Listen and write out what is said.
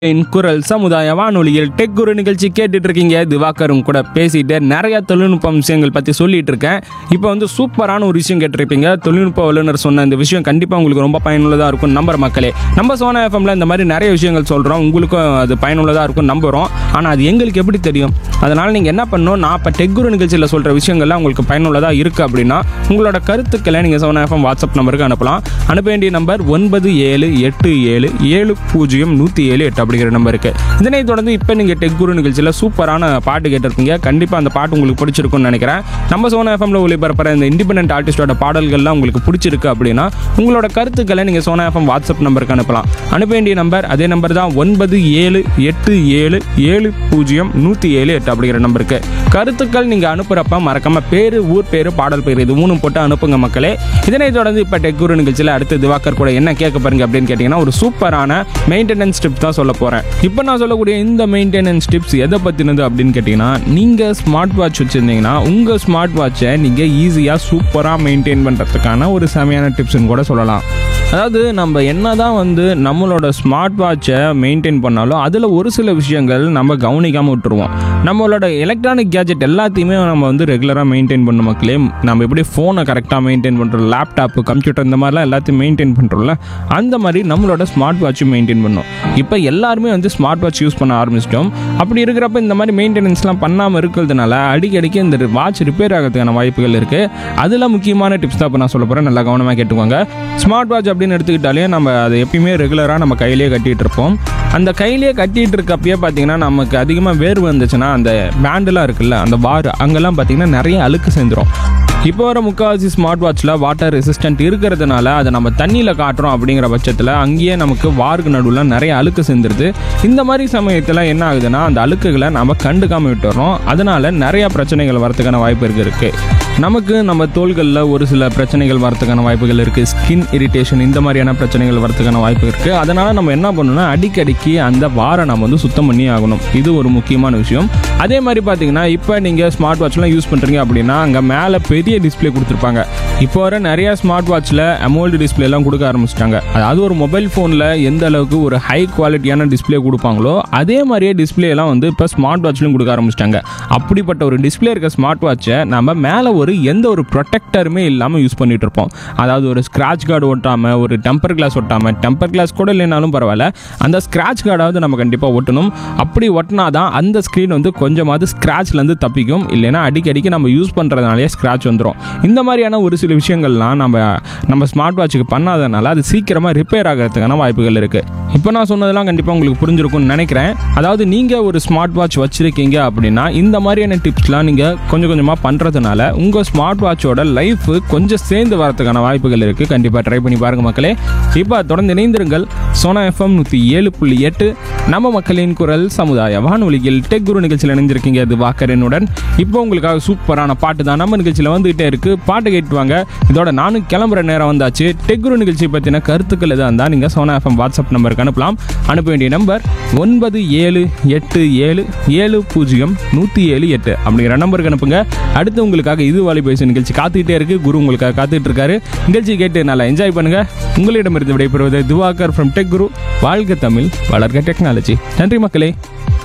என் குரல் சமுதாய வானொலியில் டெக் குரு நிகழ்ச்சி கேட்டுட்டு இருக்கீங்க திவாகரும் கூட பேசிட்டு நிறைய தொழில்நுட்ப விஷயங்கள் பற்றி சொல்லிட்டு இருக்கேன் இப்போ வந்து சூப்பரான ஒரு விஷயம் கேட்டிருப்பீங்க தொழில்நுட்ப வல்லுநர் சொன்ன இந்த விஷயம் கண்டிப்பாக உங்களுக்கு ரொம்ப பயனுள்ளதாக இருக்கும் நம்புற மக்களே நம்ம சோனா எஃப்எம்ல இந்த மாதிரி நிறைய விஷயங்கள் சொல்கிறோம் உங்களுக்கும் அது பயனுள்ளதாக இருக்கும் நம்புகிறோம் ஆனால் அது எங்களுக்கு எப்படி தெரியும் அதனால் நீங்கள் என்ன பண்ணணும் நான் இப்போ டெக் குரு நிகழ்ச்சியில் சொல்கிற விஷயங்கள்லாம் உங்களுக்கு பயனுள்ளதாக இருக்குது அப்படின்னா உங்களோட கருத்துக்களை நீங்கள் சோனா எஃப்எம் வாட்ஸ்அப் நம்பருக்கு அனுப்பலாம் அனுப்ப வேண்டிய நம்பர் ஒன்பது ஏழு எட்டு ஏழு ஏழு பூஜ்ஜியம் நூற்றி ஏழு எட்டு அப்படிங்கிற நம்பருக்கு இதனை தொடர்ந்து இப்போ நீங்கள் டெக் குரு நிகழ்ச்சியில் சூப்பரான பாட்டு கேட்டிருக்கீங்க கண்டிப்பாக அந்த பாட்டு உங்களுக்கு பிடிச்சிருக்கும்னு நினைக்கிறேன் நம்ம சோனா எஃப்எம்ல ஒளிபரப்புற இந்த இண்டிபெண்டன்ட் ஆர்டிஸ்டோட பாடல்கள்லாம் உங்களுக்கு பிடிச்சிருக்கு அப்படின்னா உங்களோட கருத்துக்களை நீங்கள் சோனா எஃப்எம் வாட்ஸ்அப் நம்பருக்கு அனுப்பலாம் அனுப்ப வேண்டிய நம்பர் அதே நம்பர் தான் ஒன்பது ஏழு எட்டு ஏழு ஏழு பூஜ்ஜியம் நூற்றி ஏழு எட்டு அப்படிங்கிற நம்பருக்கு கருத்துக்கள் நீங்கள் அனுப்புகிறப்ப மறக்காம பேர் ஊர் பேர் பாடல் பேர் இது மூணும் போட்டு அனுப்புங்க மக்களே இதனை தொடர்ந்து இப்போ டெக் குரு நிகழ்ச்சியில் அடுத்து திவாகர் கூட என்ன கேட்க பாருங்க அப்படின்னு கேட்டிங்கன்னா ஒரு சூப்பரான மெயின்டெனன்ஸ் டிப்ஸ் தான் சொல்ல போகிறேன் இப்போ நான் சொல்லக்கூடிய இந்த மெயின்டெனன்ஸ் டிப்ஸ் எதை பற்றினது அப்படின்னு கேட்டிங்கன்னா நீங்கள் ஸ்மார்ட் வாட்ச் வச்சுருந்தீங்கன்னா உங்கள் ஸ்மார்ட் வாட்சை நீங்கள் ஈஸியாக சூப்பராக மெயின்டைன் பண்ணுறதுக்கான ஒரு செமையான டிப்ஸ்னு கூட சொல்லலாம் அதாவது நம்ம என்னதான் வந்து நம்மளோட ஸ்மார்ட் வாட்சை மெயின்டைன் பண்ணாலும் அதில் ஒரு சில விஷயங்கள் நம்ம கவனிக்காமல் விட்டுருவோம் நம்மளோட எலக்ட்ரானிக் கேஜெட் எல்லாத்தையுமே நம்ம வந்து ரெகுலராக மெயின்டைன் பண்ண மக்களே நம்ம எப்படி ஃபோனை கரெக்டாக மெயின்டைன் பண்ணுறோம் லேப்டாப்பு கம்ப்யூட்டர் இந்த மாதிரிலாம் எல்லாத்தையும் மெயின்டைன் பண்ணுறோம்ல அந்த மாதிரி நம்மளோட ஸ்மார்ட் வாட்சும் மெயின்டைன் பண்ணோம் இப்போ எல்லாருமே வந்து ஸ்மார்ட் வாட்ச் யூஸ் பண்ண ஆரம்பிச்சிட்டோம் அப்படி இருக்கிறப்ப இந்த மாதிரி மெயின்டெனன்ஸ்லாம் பண்ணாமல் இருக்கிறதுனால அடிக்கடிக்கு இந்த வாட்ச் ரிப்பேர் ஆகிறதுக்கான வாய்ப்புகள் இருக்குது அதில் முக்கியமான டிப்ஸ் தான் இப்போ நான் சொல்ல போகிறேன் நல்லா கவனமாக கேட்டுக்கோங்க ஸ்மார்ட் வாட்ச் அப்படின்னு எடுத்துக்கிட்டாலே நம்ம அதை எப்பயுமே ரெகுலராக நம்ம கையிலேயே கட்டிகிட்டு இருப்போம் அந்த கையிலேயே கட்டிகிட்டு இருக்கப்பயே பார்த்தீங்கன்னா நமக்கு அதிகமாக வேர்வு வந்துச்சுன்னா அந்த பேண்டெலாம் இருக்குல்ல அந்த வார் அங்கெல்லாம் பார்த்தீங்கன்னா நிறைய அழுக்கு சேர்ந்துரும் இப்போ வர முக்கால்வாசி ஸ்மார்ட் வாட்சில் வாட்டர் ரெசிஸ்டன்ட் இருக்கிறதுனால அதை நம்ம தண்ணியில் காட்டுறோம் அப்படிங்கிற பட்சத்தில் அங்கேயே நமக்கு வாருக்கு நடுவில் நிறைய அழுக்கு சேர்ந்துருது இந்த மாதிரி சமயத்தில் என்ன ஆகுதுன்னா அந்த அழுக்குகளை நம்ம கண்டுக்காமல் விட்டுறோம் அதனால நிறைய பிரச்சனைகள் வரதுக்கான வாய்ப்பு இருக்கு இருக்கு நமக்கு நம்ம தோள்களில் ஒரு சில பிரச்சனைகள் வரதுக்கான வாய்ப்புகள் இருக்குது ஸ்கின் இரிட்டேஷன் இந்த மாதிரியான பிரச்சனைகள் வரதுக்கான வாய்ப்பு இருக்குது அதனால் நம்ம என்ன பண்ணணும்னா அடிக்கடிக்கு அந்த வாரை நம்ம வந்து சுத்தம் பண்ணி ஆகணும் இது ஒரு முக்கியமான விஷயம் அதே மாதிரி பார்த்தீங்கன்னா இப்போ நீங்கள் ஸ்மார்ட் வாட்ச்லாம் யூஸ் பண்ணுறீங்க அப்படின்னா அங்கே மேலே பெரிய டிஸ்ப்ளே கொடுத்துருப்பாங்க இப்போ வர நிறைய ஸ்மார்ட் வாட்சில் அமோல்டு டிஸ்பிளேலாம் கொடுக்க ஆரம்பிச்சிட்டாங்க அதாவது ஒரு மொபைல் ஃபோனில் எந்த அளவுக்கு ஒரு ஹை குவாலிட்டியான டிஸ்ப்ளே கொடுப்பாங்களோ அதே மாதிரியே டிஸ்பிளேலாம் வந்து இப்போ ஸ்மார்ட் வாட்ச்லையும் கொடுக்க ஆரம்பிச்சிட்டாங்க அப்படிப்பட்ட ஒரு டிஸ்ப்ளே இருக்க ஸ்மார்ட் வாட்சை நம்ம மேலே ஒரு எந்த ஒரு ப்ரொடெக்டருமே இல்லாமல் யூஸ் பண்ணிட்டு இருப்போம் அதாவது ஒரு ஸ்க்ராட்ச் கார்டு ஒட்டாமல் ஒரு டெம்பர் கிளாஸ் ஒட்டாமல் டெம்பர் கிளாஸ் கூட இல்லைனாலும் பரவாயில்ல அந்த ஸ்க்ராட்ச் கார்டாவது நம்ம கண்டிப்பாக ஒட்டணும் அப்படி ஒட்டினா தான் அந்த ஸ்க்ரீன் வந்து கொஞ்சமாவது ஸ்க்ராட்ச்லேருந்து தப்பிக்கும் இல்லைன்னா அடிக்கடிக்கு நம்ம யூஸ் பண்ணுறதுனாலே ஸ்க்ராட்ச் வந்துடும் இந்த மாதிரியான ஒரு சில விஷயங்கள்லாம் நம்ம நம்ம ஸ்மார்ட் வாட்சுக்கு பண்ணாதனால அது சீக்கிரமாக ரிப்பேர் ஆகிறதுக்கான வாய்ப்புகள் இருக்குது இப்போ நான் சொன்னதெல்லாம் கண்டிப்பாக உங்களுக்கு புரிஞ்சிருக்கும்னு நினைக்கிறேன் அதாவது நீங்கள் ஒரு ஸ்மார்ட் வாட்ச் வச்சுருக்கீங்க அப்படின்னா இந்த மாதிரியான டிப்ஸ்லாம் நீங்கள் கொஞ்சம் கொஞ்சமாக பண்ணுறதுனால உங்கள் ஸ்மார்ட் வாட்சோட லைஃப் கொஞ்சம் சேர்ந்து வரதுக்கான வாய்ப்புகள் இருக்குது கண்டிப்பாக ட்ரை பண்ணி பாருங்கள் மக்களே இப்போ தொடர்ந்து இணைந்திருங்கள் சோனா எஃப்எம் நூற்றி ஏழு புள்ளி எட்டு நம்ம மக்களின் குரல் சமுதாய வானொலியில் டெக் குரு நிகழ்ச்சியில் இணைஞ்சிருக்கீங்க இது வாக்கரனுடன் இப்போ உங்களுக்காக சூப்பரான பாட்டு தான் நம்ம நிகழ்ச்சியில் வந்துகிட்டே இருக்கு பாட்டு கேட்டு வாங்க இதோட நானும் கிளம்புற நேரம் வந்தாச்சு டெக் குரு நிகழ்ச்சி பற்றின கருத்துக்கள் எதாக இருந்தால் நீங்கள் சோனா எஃப்எம் வாட்ஸ்அப் நம்பருக்கு அனுப்பலாம் அனுப்ப வேண்டிய நம்பர் ஒன்பது ஏழு எட்டு ஏழு ஏழு பூஜ்ஜியம் நூற்றி ஏழு எட்டு அப்படிங்கிற நம்பருக்கு அனுப்புங்க அடுத்து உங்களுக்காக இது வாலி பேசு நிகழ்ச்சி காத்துக்கிட்டே இருக்கு குரு உங்களுக்காக காத்துட்டு இருக்காரு நிகழ்ச்சி கேட்டு நல்லா என்ஜாய் பண்ணுங்க உங்களிடமிருந்து விடைபெறுவது திவாகர் ஃப்ரம் டெக் குரு வாழ்க தமிழ் வளர்க டெக்னாலஜி நன்றி மக்களே